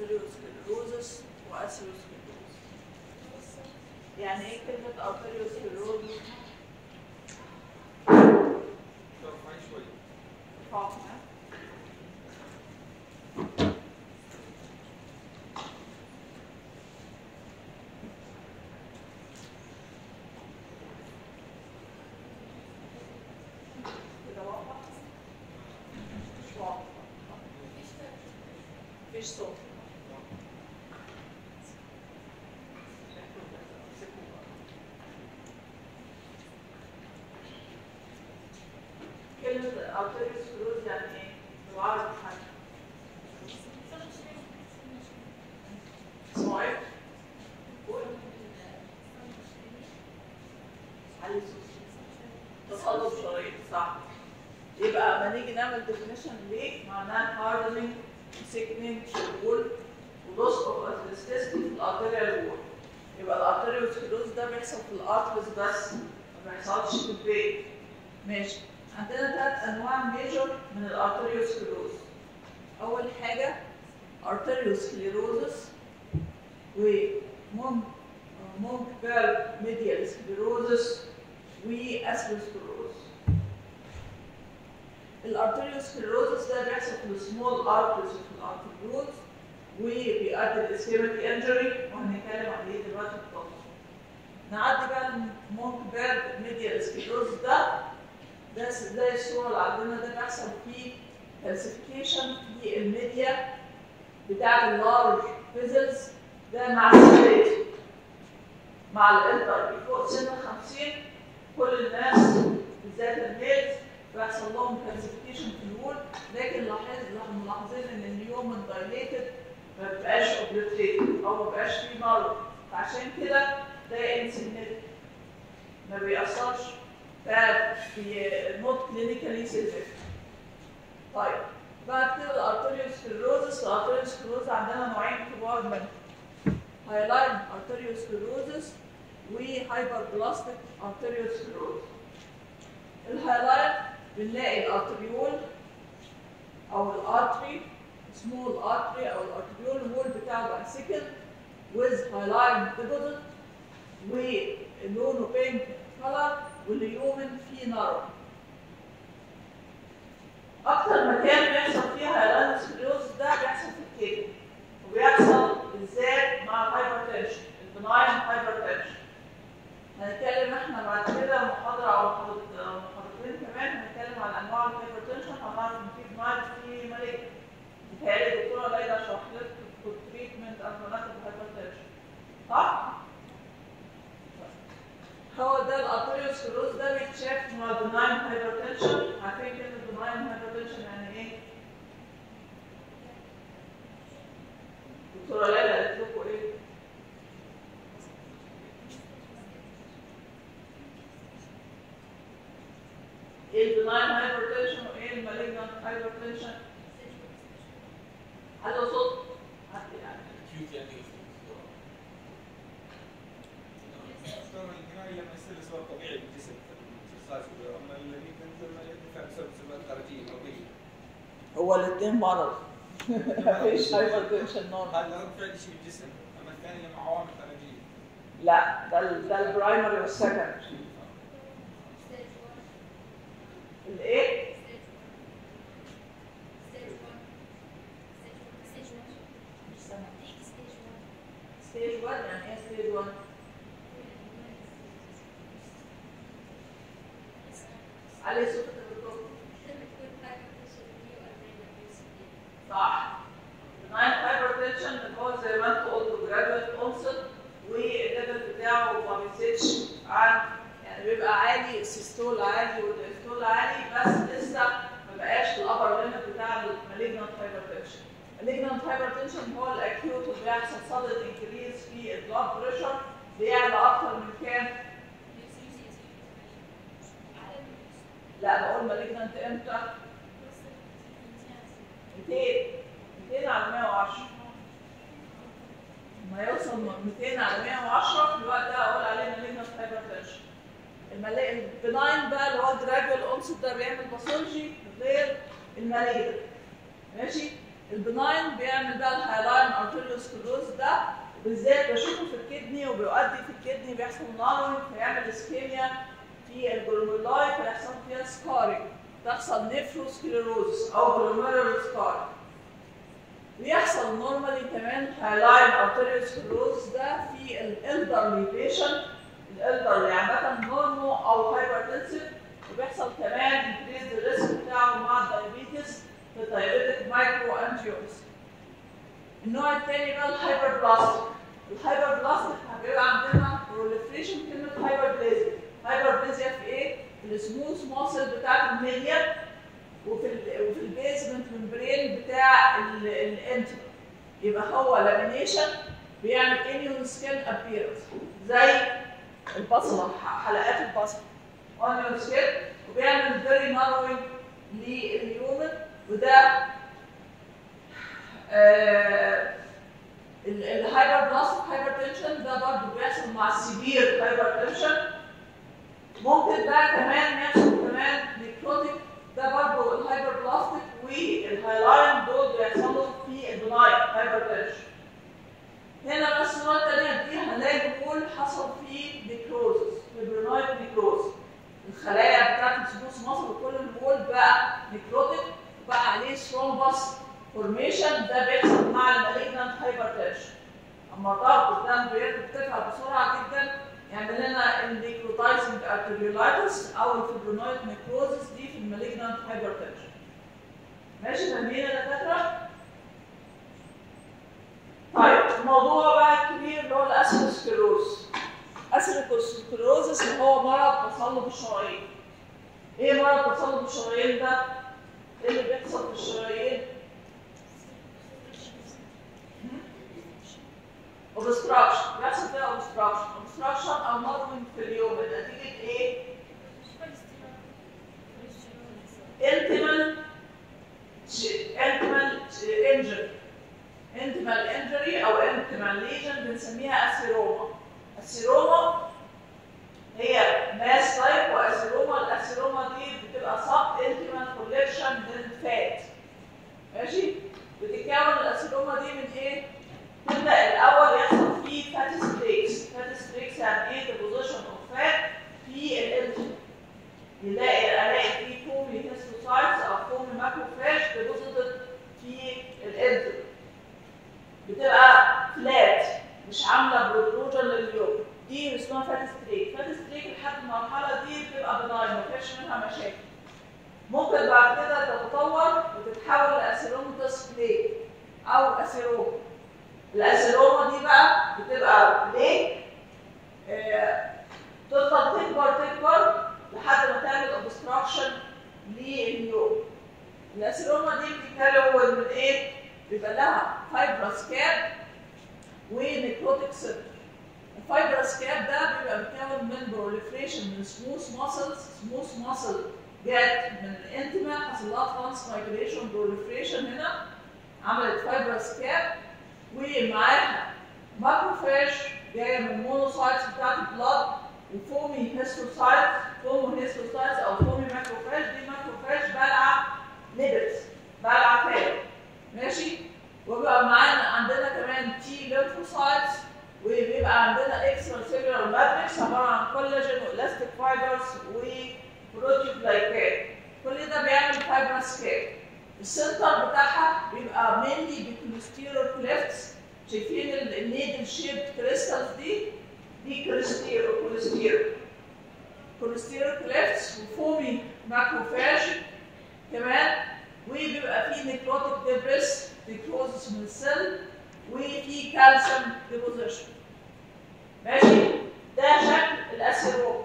ارتريوسكلروزس واسيروسكلروزس يعني ايه كلمة ارتريوسكلروزس؟ ارفعي شوي فاهمة كده واضح؟ مش واضح مفيش صوت كلمة arteriosclerosis يعني ايه؟ بالعربي حاجة اسمه ايه؟ قول علي صوت تصلب شرايين صح يبقى لما نيجي نعمل definition ليه معناه hardening thickening wall ولوس اوف elasticity في الارتريال وول يبقى الارتريوسكلوز ده بيحصل في الارتريز بس ما بيحصلش في البرين ماشي عندنا ثلاث انواع ميجور من الارتريوسكلوز اول حاجه ارتريوسكليروزس ومونك مونك بير ميديال سكليروزس واسيروسكلروز الارتريوسكلروزس ده بيحصل في السمول ارتريز وفي الارتريولز وبيؤدي لاسكيميك انجري وهنتكلم عليه دلوقتي بالتفصيل نعدي بقى المونك بير ميديال سكليروزس ده ده زي الصورة اللي عندنا ده بيحصل فيه كالسيفيكيشن في الميديا بتاع اللارج فيزلز ده مع السيريت مع الانتر فوق سن 50 كل الناس بالذات الميلز بيحصل لهم كالسيفيكيشن في الوول لكن لاحظ ملاحظين ان النيومن دايليتد ما بيبقاش اوبليتريتد او ما بيبقاش فيه مرض فعشان كده ده انسيجنيفيكانت ما بيأثرش ففي نوت كلينيكالي سيلفيك طيب بعد كده الارتريوسكلروزس الارتريوسكلروز عندنا نوعين كبار منه هايلاين ارتريوسكلروزس وهايبر بلاستيك ارتريوسكلروز الهايلاين بنلاقي الارتريول او الارتري سمول ارتري او الارتريول وول بتاعه بقى سيكل with هايلاين deposit ولونه بينك كلر واليومن فيه نار اكتر مكان بيحصل فيها هيلانوسكليوز ده بيحصل في الكلى وبيحصل بالذات مع الهايبرتنشن البناين هايبرتنشن هنتكلم احنا بعد كده محاضره او محاضرتين كمان هنتكلم عن انواع الهايبرتنشن هنعرف ان في بناين في ملك متهيألي الدكتوره ليلى شرحت لكم التريتمنت قبل ما ناخد الهايبرتنشن صح؟ هو ده الارتريوسكلوز ده بيتشاف مع البناين هايبرتنشن عارفين كلمه بناين هايبرتنشن يعني ايه؟ دكتوره ليلى قالت لكم ايه؟ ايه البناين هايبرتنشن وايه المالجنت هايبرتنشن؟ هذا صوت حد يعني كيوت يعني الدكتور الجنائي لما يصير سواء طبيعي بالجسم الاسترخاص وكذا، اما اللي ينزل ما يرتفع بسبب سبب خارجيه مرضيه هو الاثنين مرض مفيش هايبرتنشن نورمال هذا رد فعل شيء بالجسم اما الثاني لما عوامل خارجيه لا ده ال- ده البرايمري والسكندري الايه؟ ستيج 1 يعني ايه ستيج 1؟ علي صوتك يا دكتور صح الناين هايبرتنشن اللي هو زي ما انت قلت جرادويت اونست والليفل بتاعه ما بيزيدش عن يعني بيبقى عالي السيستول عالي والديستول عالي بس لسه ما بقاش في الابر ليميت بتاع المالجنت هايبرتنشن المالجنت هايبرتنشن هو الاكيوت اللي بيحصل صدد انكريز في البلاد بريشر بيعلى اكتر من كام؟ لا بقول مالجنت امتى؟ 200 200 على 110 لما يوصل من 200 على 110 في الوقت ده اقول عليه مالجنت هايبرتنشن البناين بقى اللي هو الجراجوال اونست ده بيعمل باثولوجي غير المالجنت ماشي البناين بيعمل بقى الهايلاين ارتيريوسكلوز ده بالذات بشوفه في الكدني وبيؤدي في الكدني بيحصل نارون فيعمل اسكيميا في الجلوميرولاي فيحصل فيها سكارينج تحصل نيفروسكليروزس او جلوميرولار سكارينج بيحصل نورمالي كمان هايلاين ارتيريوسكلوز ده في الالدرلي بيشنت الالدرلي عامه نورمو او هايبرتنسيف وبيحصل كمان انكريز الريسك بتاعه مع الدايابيتس في الدايابيتك مايكرو انجيوز النوع الثاني بقى الهايبر بلاستيك الهايبر بلاستيك هيبقى عندنا بروليفريشن كلمه هايبر بليزيا هايبر بليزيا في ايه؟ في السموث ماسل بتاعت الميديا وفي ال وفي البيزمنت ممبرين بتاع الانتر يبقى هو لامينيشن بيعمل انيون سكين ابيرنس زي البصله حلقات البصله اونيون سكين وبيعمل فيري ناروينج لليومن وده آه الهايبر بلاستيك هايبر تنشن ده برضه بيحصل مع السيفير هايبر تنشن ممكن ده كمان يحصل كمان نيكروتيك ده برضه الهايبر بلاستيك والهايلاين دول بيحصلوا في البناين هايبر تنشن هنا بس النوع الثانية دي هنلاقي بنقول حصل فيه نيكروزس فيبرينويد نيكروز الخلايا بتاعت السبوس مصر وكل البول بقى نيكروتيك وبقى عليه ثرومبس فورميشن ده بيحصل مع المالجنانت هايبرتنشن اما ضغط الدم بيرتفع بسرعه جدا يعمل لنا النيكروتايزنج ارتريولايتس او الفيبرونويد نيكروزس دي في المالجنانت هايبرتنشن ماشي فاهمين يا دكاتره؟ طيب الموضوع بقى الكبير اللي هو الاسيروسكلروز اسيروسكلروزس اللي هو مرض تصلب الشرايين ايه مرض تصلب الشرايين ده؟ ايه اللي بيحصل في الشرايين؟ obstruction بيحصل فيها obstruction obstruction او نظم في اليوم نتيجة ايه؟ intimal intimal injury intimal injury او intimal lesion بنسميها اسيروما السيروما هي ماس تايب واسيروما الاسيروما دي بتبقى سب intimal collection من فات ماشي بتتكون الاسيروما دي من ايه؟ تبدا الاول يحصل فيه فاتي ستريكس فاتي ستريكس يعني ايه ديبوزيشن اوف فات في الانتري يلاقي الاقي فيه فومي هيستوسايتس او فومي ماكروفاج ديبوزيتد في الانتري بتبقى فلات مش عامله بروتروجن لليوم دي اسمها فات ستريك فات ستريك لحد المرحله دي بتبقى بناين ما فيش منها مشاكل ممكن بعد كده تتطور وتتحول لاسيرومتس بليك او اسيروما الاسيروما دي بقى بتبقى بليك آه تفضل تكبر تكبر لحد ما تعمل اوبستراكشن لليوم الاسيروما دي بتتكون من ايه؟ بيبقى لها فايبرس كاب ونيكروتيك سيلر الفايبرس كاب ده بيبقى متكون من بروليفريشن من سموث ماسلز سموث ماسل جت من الانتما حصل لها ترانس مايجريشن بروليفريشن هنا عملت فايبرس كاب ومعاها ماكروفاج جايه من المونوسايتس بتاعت البلاد وفومي هيستوسايت فومي هيستوسايتس او فومي ماكروفاج دي ماكروفاج بلعه ليبس بلعه فات ماشي وبيبقى معانا عندنا كمان تي ليمفوسايتس وبيبقى عندنا اكسترا سيلولار ماتريكس عباره عن كولاجين والاستيك فايبرز وبروتيوجلايكات كل ده بيعمل فايبرس كاب السنتر بتاعها بيبقى مينلي بكوليستيرول كليفتس شايفين النيدل شيبد كريستالز دي دي كوليستيرول كوليستيرول كوليستيرول كليفتس وفومي ماكروفاج كمان وبيبقى فيه نيكروتيك ديبريس ديكروزس من السيل وفي كالسيوم ديبوزيشن ماشي ده شكل الاسيروم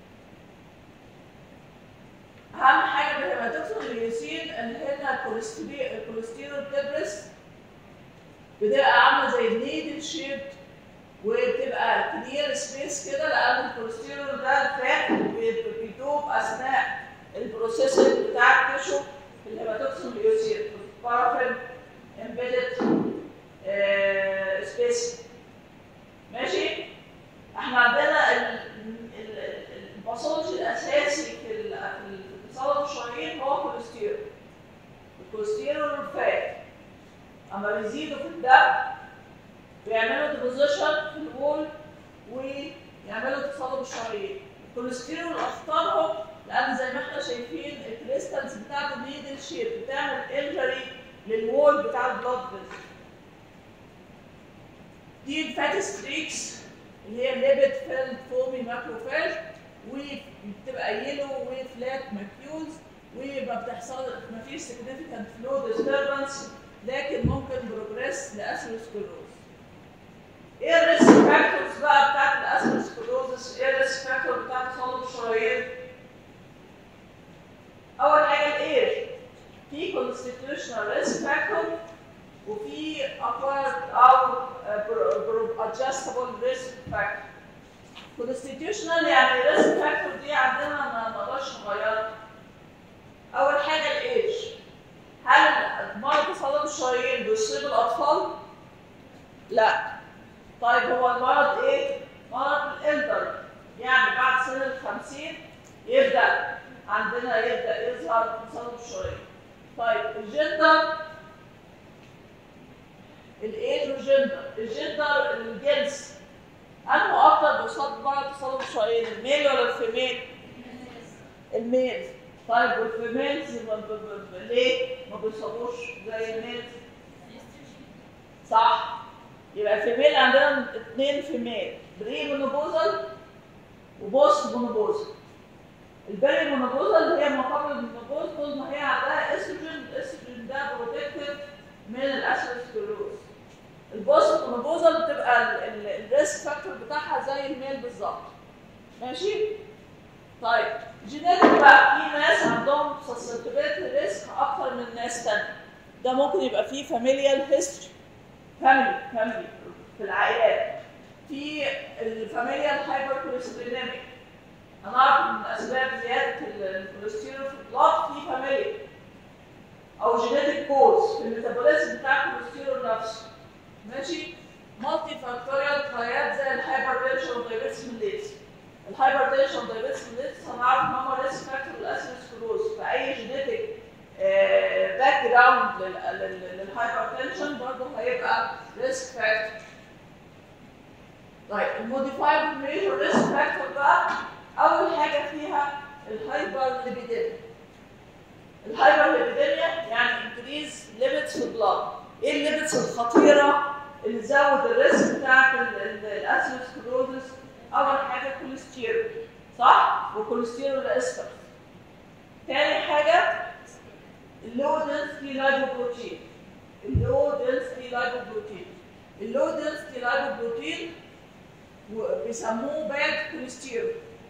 اهم حاجه لما تدخل اليوسين ان هنا الكوليسترول ديبريس بتبقى عامله زي النيدل شيب وبتبقى كلير سبيس كده لان الكوليسترول ده فات بيدوب اثناء البروسيسنج بتاع التشو اللي هتدخل اليوسين بارافين امبيدد سبيس ماشي احنا عندنا الباثولوجي الاساسي في صلب الشرايين هو كوليسترول الكوليسترول والفات اما بيزيدوا في الدم بيعملوا ديبوزيشن في الوول ويعملوا تصلب الشرايين الكوليسترول اخطرهم لان زي ما احنا شايفين الكريستالز بتاعته نيدل شيب بتعمل انجري للوول بتاع البلاد فيسل دي الفاتي ستريكس اللي هي ليبيد فيلد فومي ماكروفاج وبتبقى يلو وفلات ماكيولز وما بتحصل ما فيش significant فلو disturbance لكن ممكن بروجريس لاسيروسكلوز ايه الريسك فاكتورز بقى بتاعت الاسيروسكلوزس ايه الريسك فاكتور بتاعت تصلب الشرايين اول حاجه الاير في constitutional risk factor وفي acquired او adjustable risk factor constitutional يعني risk factor دي عندنا ما نقدرش نغيرها اول حاجه الايج هل مرض تصلب الشرايين بيصيب الاطفال لا طيب هو المرض ايه مرض الانتر يعني بعد سن ال 50 يبدا عندنا يبدا يظهر تصلب الشرايين طيب الجندر الايج والجندر الجندر الجنس انه اكتر بيصاب بمرض تصلب الشرايين الميل ولا الفيميل الميل طيب والفيميلز ب- ب- ب- ليه ما بيصابوش زي الميلز صح يبقى الفيميل عندنا اثنين فيميل بري مونوبوزال وبوست مونوبوزال البري مونوبوزال اللي هي ما قبل المونوبوز طول ما هي عندها استروجين الاستروجين ده بروتكتيف من الاسيروسكلوز البوست مونوبوزال بتبقى الريسك فاكتور بتاعها زي الميل بالظبط ماشي طيب جينيتك بقى في ناس عندهم سسبتبيلتي ريسك اكتر من ناس تانية ده ممكن يبقى فيه فاميليال هيستوري فاميلي فاميلي في العائلات في الفاميليال هايبر كوليسترينيميك هنعرف من اسباب زياده ال- الكوليسترول في البلاد في فاميليا او جينيتك كوز في الميتابوليزم بتاع الكوليسترول نفسه ماشي مالتي فاكتوريال ترايات زي الهايبرتنشن والدايابيتس ميليتس الهايبرتنشن والدايابيتس ميليتس هنعرف ان هم ريسك فاكتور للاسيروسكلوز فاي جينيتك باك جراوند للهايبرتنشن برضه هيبقى ريسك فاكتور طيب الموديفايبل ميجر ريسك فاكتور بقى اول حاجه فيها الهايبر ليبيديميا الهايبر ليبيديميا يعني انكريز ليميتس في البلاد ايه الليميتس الخطيره اللي تزود الريسك بتاعت الاسيروسكلوزس اول حاجه الكوليسترول صح والكوليسترول استر تاني حاجه اللو دنسيتي لايبوبروتين اللو دنسيتي لايبوبروتين اللو دنسيتي لايبوبروتين بيسموه باد كوليسترول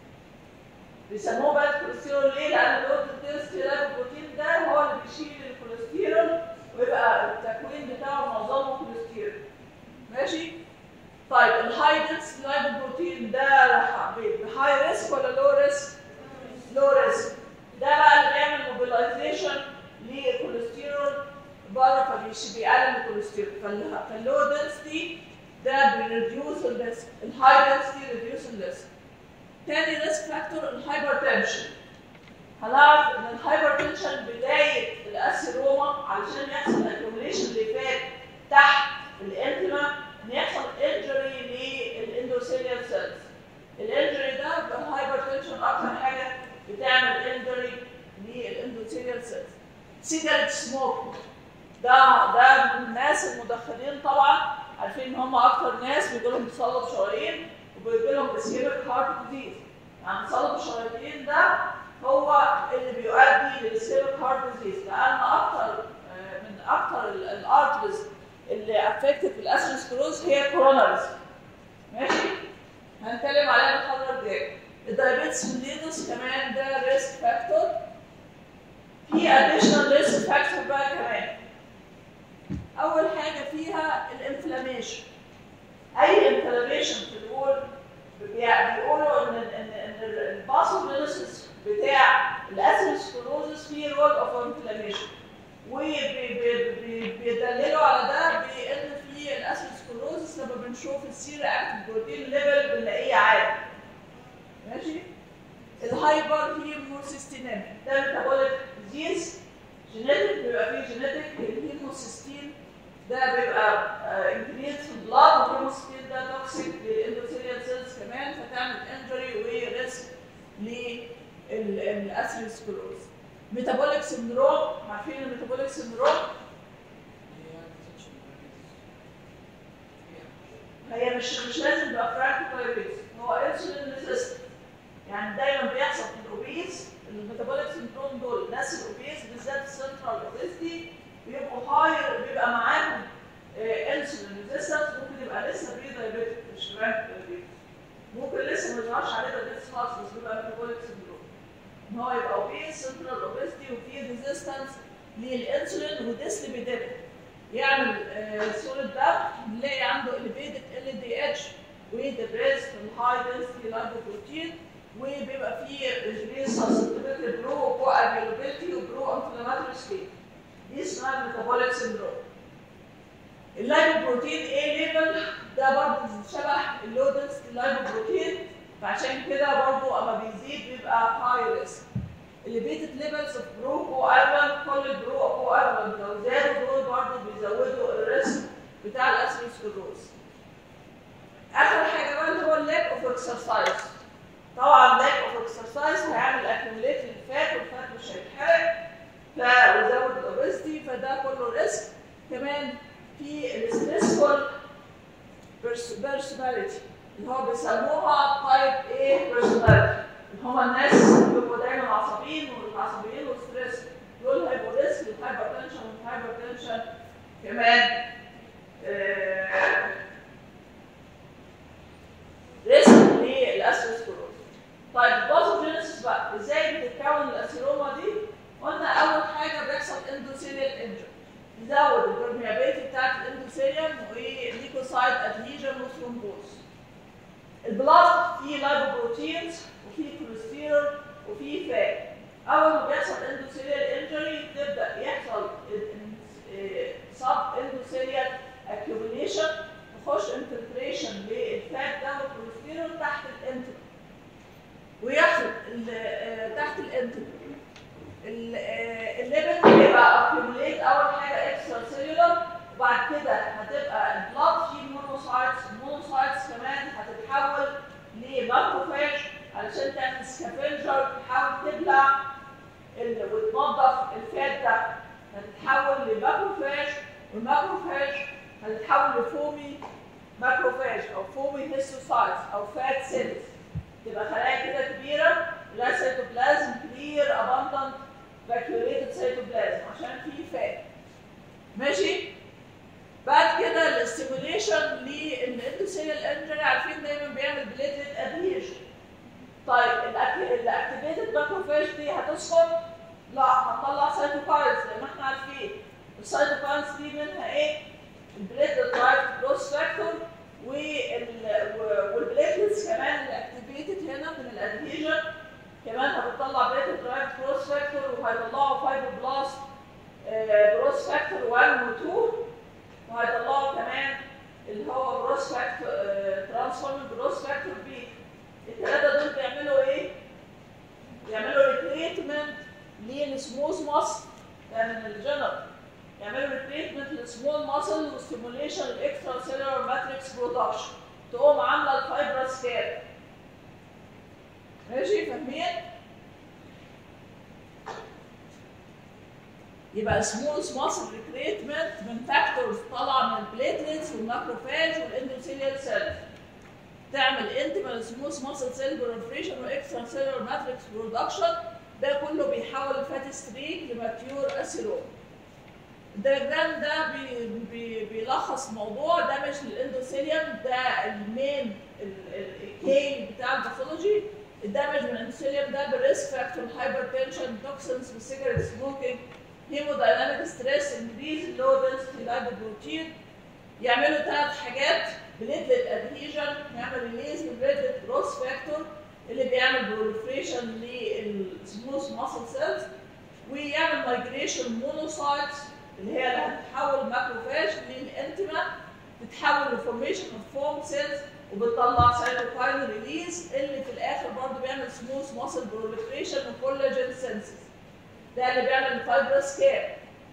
بيسموه باد كوليسترول ليه؟ لان اللو دنسيتي لايبوبروتين ده هو اللي بيشيل الكوليسترول ويبقى التكوين بتاعه معظمه كوليسترول ماشي؟ طيب الهاي دنس لايبوبروتين ده بهاي ريسك ولا لو ريسك؟ لو ريسك ده بقى اللي بيعمل موبيلايزيشن للكوليسترول بره فبيش بيقلل الكوليسترول فال- فاللو دنسيتي ده بيريديوس الريسك الهاي دنسيتي ريديوس الريسك تاني ريسك فاكتور الهايبرتنشن هنعرف ان الهايبرتنشن بدايه الاسيروما علشان يحصل اكيوميليشن اللي فات تحت الانتما ان يحصل انجري للاندوثيليال سيلز الانجري ده بالهايبرتنشن اكتر حاجه بتعمل انجري للاندوثيليال سيلز سيجاريت سموك ده ده من الناس المدخنين طبعا عارفين ان هم اكتر ناس بيجي لهم تصلب شرايين وبيجي لهم اسكيميك هارت ديزيز يعني تصلب الشرايين ده هو اللي بيؤدي للاسكيميك هارت ديزيز لان اكتر آه، من اكتر الارتريز اللي افكتد بالاسيروسكلوز هي كوروناريز ماشي هنتكلم عليها المحاضره الجايه الدايابيتس ميليتس كمان ده ريسك فاكتور في اديشنال ريسك فاكتور بقى كمان اول حاجه فيها الانفلاميشن اي انفلاميشن في الوول بيع- بيقولوا ان ان ان الباثوجينيسيس بتاع الاسيروسكلوزس فيه رول اوف انفلاميشن وبيدللوا على ده بان في الاسيروسكلوزس لما بنشوف السيرة اكتف بروتين ليفل بنلاقيه عالي ماشي الهايبر هيموسيستينيميا ده ميتابوليك ديزيز جينيتك بيبقى فيه جينيتك الهيموسيستين ده بيبقى انكريز في البلاد والهيموستين ده توكسيك للاندوثيليال سيلز كمان فتعمل انجري وريسك للاسيروسكلوز ميتابوليك سندروم عارفين الميتابوليك سندروم هي مش مش لازم تبقى فرانكولايبيز هو انسولين ريزيست يعني دايما بيحصل في الاوبيز الميتابوليك سندروم دول الناس الاوبيز بالذات السنترال اوبيزتي بيبقوا هاير بيبقى معاهم انسولين ريزيستنس ممكن يبقى لسه بري دايبيتك مش فرانكولايبيز ممكن لسه ما يظهرش عليه دايبيتس خالص بس بيبقى ميتابوليك سندروم ان هو يبقى اوبيز سنترال اوبيزتي وفي ريزيستنس للانسولين وديسليبيديميك يعمل سوليد دم نلاقي عنده elevated LDH ودبريس في الهاي density lipoprotein وبيبقى فيه increased susceptibility برو كو availability وبرو inflammatory state دي اسمها الميتابوليك سندروم اللايبوبروتين ايه ليفل ده برضه شبه اللو density اللايبوبروتين فعشان كده برضه اما بيزيد بيبقى هاي ريسك elevated levels of برو اربن كل البرو كو اربن لو زادوا دول برضه بيزودوا الريسك بتاع الاسيروسكلروز اخر حاجه بقى اللي هو اللاك اوف اكسرسايز طبعا لاك اوف اكسرسايز هيعمل اكيوميليت للفات والفات مش هيتحرق فيزود الاوبستي فده كله ريسك كمان في الستريسفول بيرسوناليتي اللي هو بيسموها تايب ايه بيرسوناليتي اللي هم الناس اللي بيبقوا دايما عصبيين والعصبيين والستريس دول هيبقوا ريسك للهايبر تنشن والهايبر تنشن كمان آه ريسك للاسيروسكلروز طيب الباثوجينيسيس بقى ازاي بتتكون الاسيروما دي؟ قلنا اول حاجه بيحصل اندوثيليال انجري يزود البرميابيلتي بتاعت الاندوثيليوم وليكوسايد ادهيجن وثرومبوز البلاد فيه لايبوبروتينز وفيه كوليسترول وفيه فات اول ما بيحصل اندوثيليال انجري تبدا يحصل سب اندوثيليال اكيوميليشن تخش انفلتريشن للفات ده والكوليسترول تحت الانتر ويحصل تحت الانتر الليبل هيبقى اكيوميليت اول حاجه اكسترا سيلولر وبعد كده هتبقى البلاد فيه مونوسايتس المونوسايتس كمان هتتحول لماكروفاج علشان تعمل سكافنجر تحاول تبلع وتنظف الفات ده هتتحول لماكروفاج والماكروفاج هتتحول لفومي ماكروفاج او فومي هيستوسايتس او فات سيلز تبقى خلايا كده كبيره لا سيتوبلازم كلير اباندنت فاكيوليتد سيتوبلازم عشان في فات ماشي بعد كده الاستيموليشن للاندوثيليال انجري عارفين دايما بيعمل بليتلت ادهيشن طيب الاكتيفيتد ماكروفاج دي هتسقط لا هتطلع سيتوكاينز زي ما احنا عارفين السيتوكاينز دي منها ايه البليتلت درايف جروس فاكتور والبليتلتس كمان اللي اكتيفيتد هنا من الادهيجن كمان هتطلع بليتلت درايف جروس فاكتور وهيطلعوا فايبروبلاست جروس فاكتور 1 و 2 وهيطلعوا كمان اللي هو جروس فاكتور ترانسفورم جروس فاكتور بي الثلاثه دول بيعملوا ايه؟ بيعملوا ريتريتمنت للسموث ماسل ده من الجنرال يعملوا ريتريتمنت للسمول ماسل وستيموليشن الاكسترا سيلولار ماتريكس برودكشن تقوم عامله الفايبرس كاب ماشي فاهمين؟ يبقى سموث ماسل ريكريتمنت من فاكتورز طالعه من البليتلتس والماكروفاج والاندوثيليال سيلز تعمل انتمال سموث ماسل سيل بروليفريشن واكسترا سيلولار ماتريكس برودكشن ده كله بيحول الفات ستريك لماتيور اسيروم الدياجرام ده بي بي بيلخص موضوع ده مش الاندوثيليوم ده المين الكي بتاع الباثولوجي الدمج من الاندوثيليوم ده بالريسك فاكتور هايبرتنشن توكسنز بالسيجرت سموكينج هيمودايناميك ستريس انكريز اللو دنسيتي لايبوبروتين يعملوا ثلاث حاجات بليتلت ادهيجن يعمل ريليز بالبليتلت جروس فاكتور اللي بيعمل بروليفريشن للسموث ماسل سيلز ويعمل مايجريشن مونوسايتس اللي هي اللي هتتحول ماكروفاج للانتما تتحول لفورميشن اوف فوم سيلز وبتطلع سايتوكاين ريليز اللي في الاخر برضه بيعمل سموث ماسل بروليفريشن وكولاجين سينسز ده اللي بيعمل الفايبرس كاب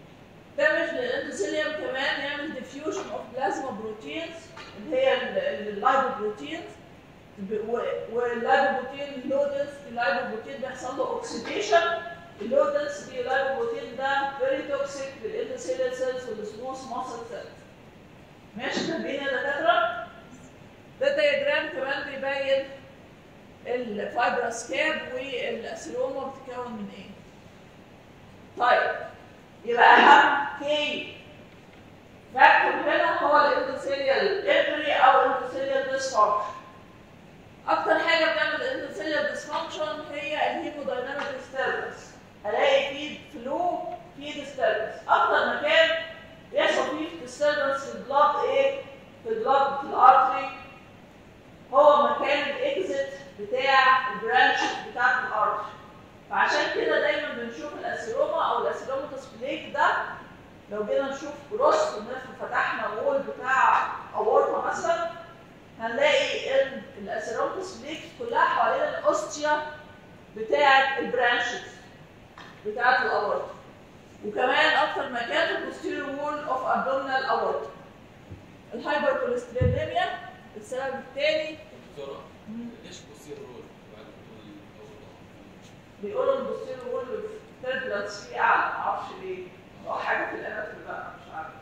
دامج للاندوثيليوم كمان يعمل ديفيوجن اوف بلازما بروتينز اللي هي اللايبوبروتينز واللايبوبروتين لو دنسيتي اللايبوبروتين بيحصل له اوكسيديشن اللو دنسيتي اللايبوبروتين ده فيري توكسيك للاندوثيليال سيلز والسموث ماسل سيلز ماشي تمرين يا دكاتره ده دياجرام كمان بيبين الفايبرس كاب والاسيروما بتتكون من ايه طيب يبقى اهم كي فاكتور هنا هو الاندوثيليال انجري او الاندوثيليال ديسفانكشن اكتر حاجه بتعمل الاندوثيليال ديسفانكشن هي الهيمودايناميك ديستربنس الاقي فيه فلو فيه ديستربنس اكتر مكان بيحصل فيه ديستربنس في البلاد ايه في البلاد في الارتري هو مكان الاكزيت بتاع البرانشز بتاعت الارتري فعشان كده دايما بنشوف الاسيروما او الاسيروماتوس بليك ده لو جينا نشوف جروس ونفرض فتحنا وول بتاع اورطه مثلا هنلاقي ان الاسيروماتوس بليك كلها حوالين الاوستيا بتاعه البرانشز بتاعه الاورطه وكمان اكتر مكان في البوستيريور وول اوف ابدومينال اورطه الهايبر كوليستروليميا السبب الثاني دكتورة ليش بصير رول بعد طول الدورة؟ بيقولوا البوستيريور وول تربلنس فيه اعلى معرفش ليه او حاجه في الاناتومي بقى مش عارف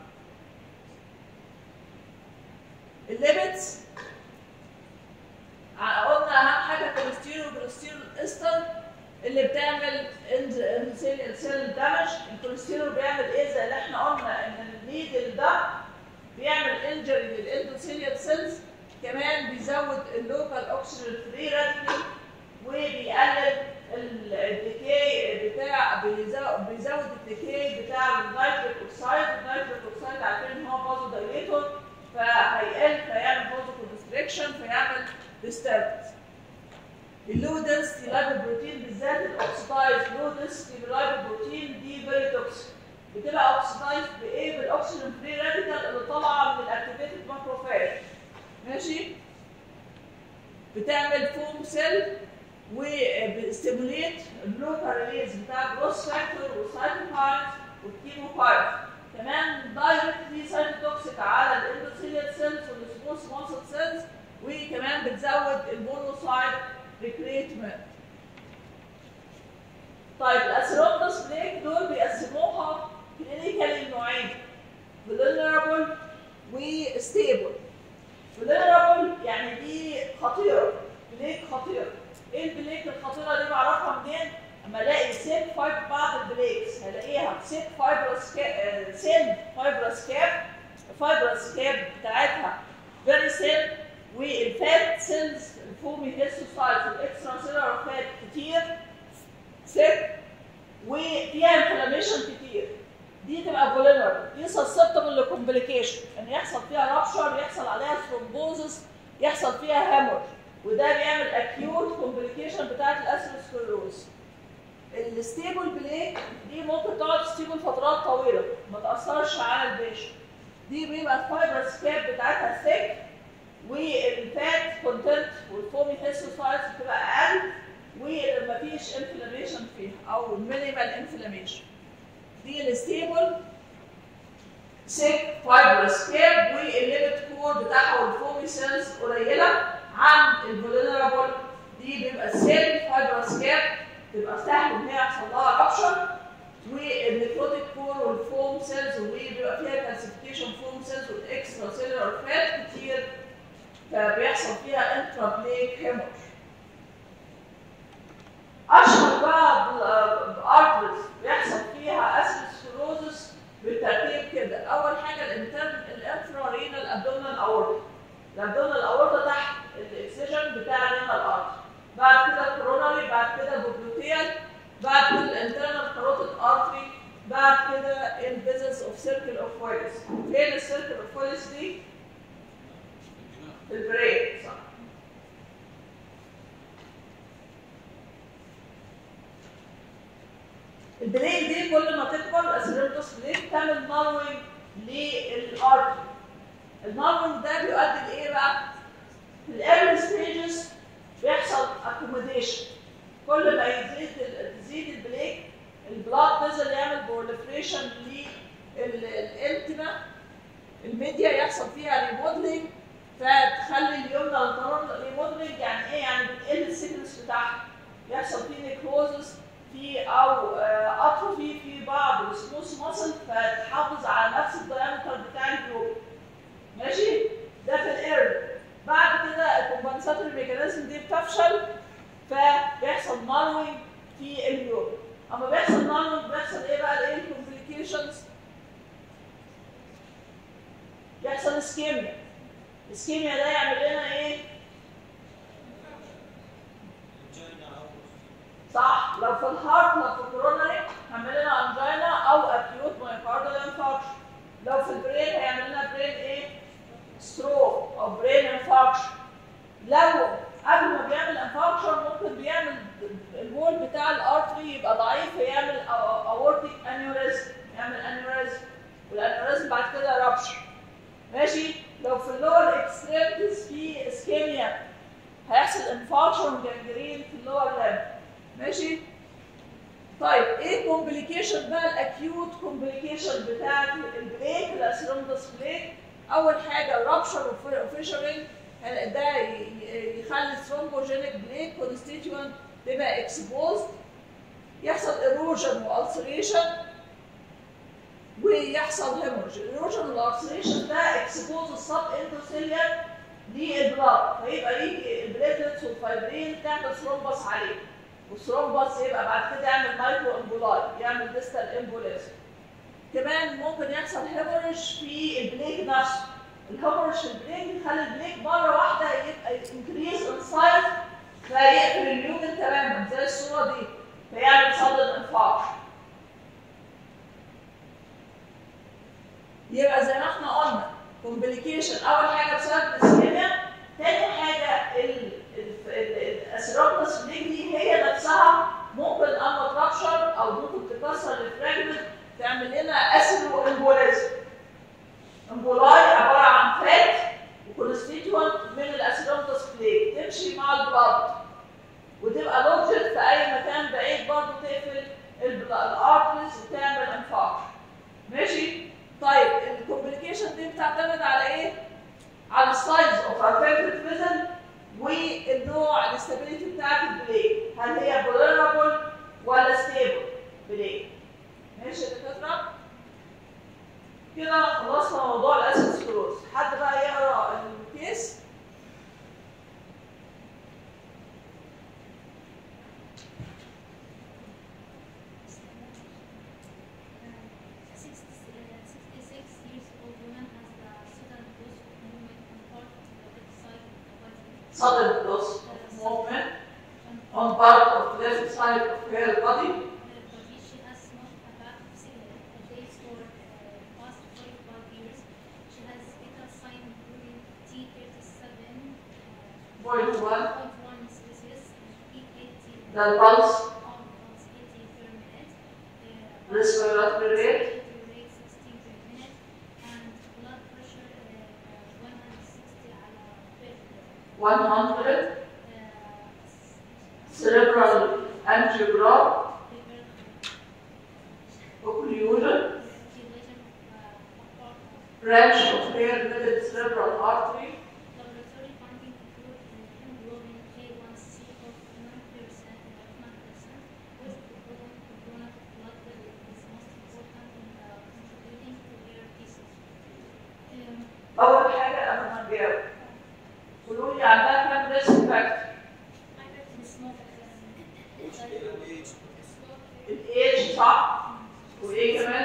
الليبتس قلنا اهم حاجه كوليسترول كوليسترول استر اللي بتعمل اندوثيليال سيل دامج الكوليسترول بيعمل ايه زي اللي احنا قلنا ان النيدل ده بيعمل انجري للاندوثيليال سيلز كمان بيزود اللوكال اوكسجين فري راديكال وبيقلل الديكي بتاع بيزود بيزود الديكي بتاع النيتريك اوكسايد النيتريك اوكسايد عارفين ان هو بازو دايليتور فهيقل فيعمل بازو كونستريكشن فيعمل ديستربنس اللو دنسيتي لايبوبروتين بالذات الاوكسيدايز لو دنسيتي لايبوبروتين دي فيري توكسيك بتبقى اوكسيدايز بايه بالاكسجين فري راديكال اللي طالعه من الاكتيفيتد ماكروفاج ماشي بتعمل فوم سيل وبتستيموليت البلوكر ريليز بتاع جروس فاكتور والسايتوكاينز والكيموكاينز كمان دايركتلي سايتوتوكسيك على الاندوثيليال سيلز والسموث ماسل سيلز وكمان بتزود المونوسايت ريكريتمنت طيب الاسيروبتوس بليك دول بيقسموها كلينيكالي لنوعين فولنربل وستيبل فولنربل يعني دي خطيره بليك خطيره ايه البليك الخطيره دي بعرفها منين؟ اما الاقي سيل فايب بعض البليكس هلاقيها سيل فايبرس كاب سيل فايبرس كاب فايبرس كاب بتاعتها فيري سيل والفات سيلز الفومي هيستوسايتس والاكسترا سيلر فات كتير سيك وفيها انفلاميشن كتير دي تبقى فولنربل دي سسبتبل لكومبليكيشن ان يحصل فيها رابشر يحصل عليها ثرومبوزس يحصل فيها هامور وده بيعمل اكيوت كومبليكيشن بتاعت الاسيروسكلروز الستيبل بليك دي ممكن تقعد ستيبل فترات طويله ما تاثرش على البيشن دي بيبقى الفايبرس كاب بتاعتها ثيك والفات كونتنت والفومي هيستوسايتس بتبقى اقل ومفيش انفلاميشن فيها او مينيمال انفلاميشن دي الستيبل سيك فايبرس كاب والليبت كور بتاعها والفومي سيلز قليله عن الفولنربل دي بيبقى سيل فايبرس كاب تبقى سهل ان هي يحصل لها رابشر والنيكروتيك كور والفوم سيلز وبيبقى فيها كالسيفيكيشن فوم سيلز والاكسترا سيلولار فات كتير فبيحصل فيها انترا بليك هيمور اشهر بقى الارترز بيحصل فيها اسيدوسكلروزس بالترتيب كده اول حاجه الانترن الانفرا رينال ابدومينال اورتا الابدومينال اورتا تحت الاكسجن بتاع الرينال ارتر بعد كده الكوروناري بعد كده البوبلوتيال بعد كده الانترنال كاروتيد ارتري بعد كده الفيزلز اوف سيركل اوف ويلز فين السيركل اوف ويلز دي؟ في البرين صح البرين دي كل ما تكبر الاسيريمتوس بليك تعمل ناروينج للارتري الناروينج ده بيؤدي لايه بقى؟ في الايرلي ستيجز بيحصل اكوموديشن كل ما يزيد تزيد البليك البلاد فيزل يعمل بروليفريشن ال- الانتما الميديا يحصل فيها ريموديلنج فتخلي اليمنى والقانون ريموديلنج يعني ايه يعني بتقل السيكنس بتاعها يحصل فيه نيكروزس في او اتروفي في بعض السموث ماسل فتحافظ على نفس الدايمتر بتاع الجروب ماشي ده في الايرن بعد كده الكومبنساتوري ميكانيزم دي بتفشل فبيحصل ناروينج في اليوم اما بيحصل ناروينج بيحصل ايه بقى ايه الكومبليكيشنز يحصل اسكيميا اسكيميا ده يعمل لنا ايه صح لو في الهارت لو في الكورونري هيعمل لنا انجينا او اكيوت مايوكاردال انفاركشن لو في البرين هيعمل لنا برين ايه ستروك او برين انفاركشن لو قبل ما بيعمل انفاركشن ممكن بيعمل الوول بتاع الارتري يبقى ضعيف فيعمل اورتيك انيوريزم يعمل انيوريزم والانيوريزم بعد كده رابشر ماشي لو في اللور اكستريمتيز في اسكيميا هيحصل انفاركشن وجنجرين في اللور لاب ماشي طيب ايه كومبليكيشن بقى الاكيوت كومبليكيشن بتاعت البريك الاسيروندس بريك اول حاجه رابشر وفيشرنج ده ي- ي- يخلي الثرومبوجينيك بريك كونستيتيوانت تبقى اكسبوزد يحصل ايروجن والسريشن ويحصل هيمورج الايروجن والالسريشن ده اكسبوز السب اندوثيليا للبلاد فيبقى يجي البليتلتس والفايبرين تعمل ثرومبس عليه والثرومبس يبقى بعد كده يعمل مايكرو امبولاي يعمل ديستال امبوليزم كمان ممكن يحصل هيمورج في البليك نفسه الهيمورج في البليك يخلي البليك مره واحده يبقى انكريز ان سايز فيقفل اليومن تماما زي الصوره دي فيعمل صدر انفاق يبقى زي ما احنا قلنا كومبليكيشن اول حاجه بسبب الاسكيميا تاني حاجه الاسيروبتس بليجلي هي نفسها ممكن اما ترابشر او ممكن تكسر الفراجمنت تعمل لنا اسيدو امبوليزم امبولاي عباره عن فات وكونستيتوانت من الاسيروبتس بليج تمشي مع البلد وتبقى لوجد في اي مكان بعيد برضه تقفل الارتريز وتعمل انفاق ماشي طيب الكومبليكيشن دي بتعتمد على ايه؟ على السايز اوف افكتد فيزل والنوع الاستابيليتي بتاعت البليك هل هي فولنربل ولا ستيبل بليك ماشي يا دكاتره؟ كده خلصنا موضوع الاسيد سكلوز حد بقى يقرا الكيس sudden loss of movement on part of left side of her body point one the pulse respiratory rate 100 cerebral angiogram occlusion branch of hair middle cerebral artery اول حاجه قبل ما نجاوب قولوا لي عندها كام ريسك فاكتور الايدج صح وايه كمان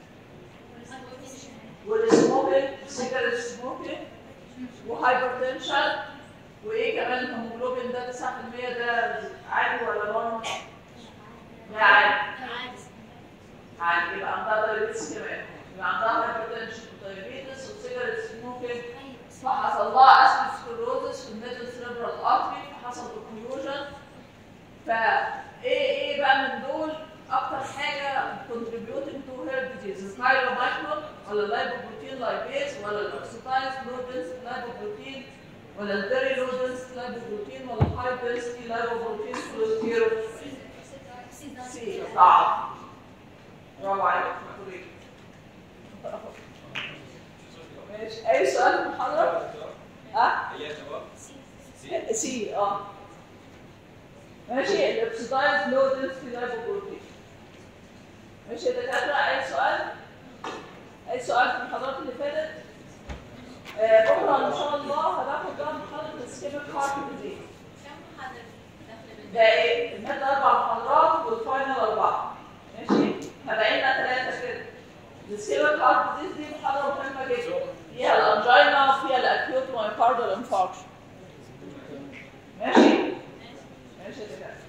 والسموكينج سيجارة سموكينج وهايبرتنشن وايه كمان الهيموجلوبين ده 9% ده عادي ولا نورمال؟ لا عادي عادي يبقى عندها دايابيتس كمان يبقى عندها هايبرتنشن ودايابيتس وسيجارة سموكينج فحصل لها اسكلروزس في الميدل سيربرال ارتري فحصل اوكلوجن فايه ايه بقى من دول اكتر حاجه contributing to her disease الكايرومايكرون ولا اللايبوبروتين لايبيز ولا الاكسيتايز لو density لايبوبروتين ولا الفيري لو density لايبوبروتين ولا الهاي density لايبوبروتين كوليسترول سي صعب برافو عليك مكتوبين ماشي اي سؤال في المحاضره؟ ها؟ ايات شباب أه؟ سي اه ماشي الابسودايز لو دنسيتي لايبوبروتين ماشي يا دكاتره اي سؤال؟ اي سؤال في المحاضرات اللي فاتت؟ آه بكره ان شاء الله هناخد بقى محاضره السكيميك هارت ديزيز كم محاضرة داخلة بالنسبة ده ايه؟ المادة أربع محاضرات والفاينل أربعة. ماشي؟ هبقى لنا ثلاثة كده. السيرك هارت ديزيز دي محاضرة مهمة جدا. فيها الأنجينا وفيها الأكيوت مايوكاردال انفاركشن. ماشي؟ ماشي يا دكاترة.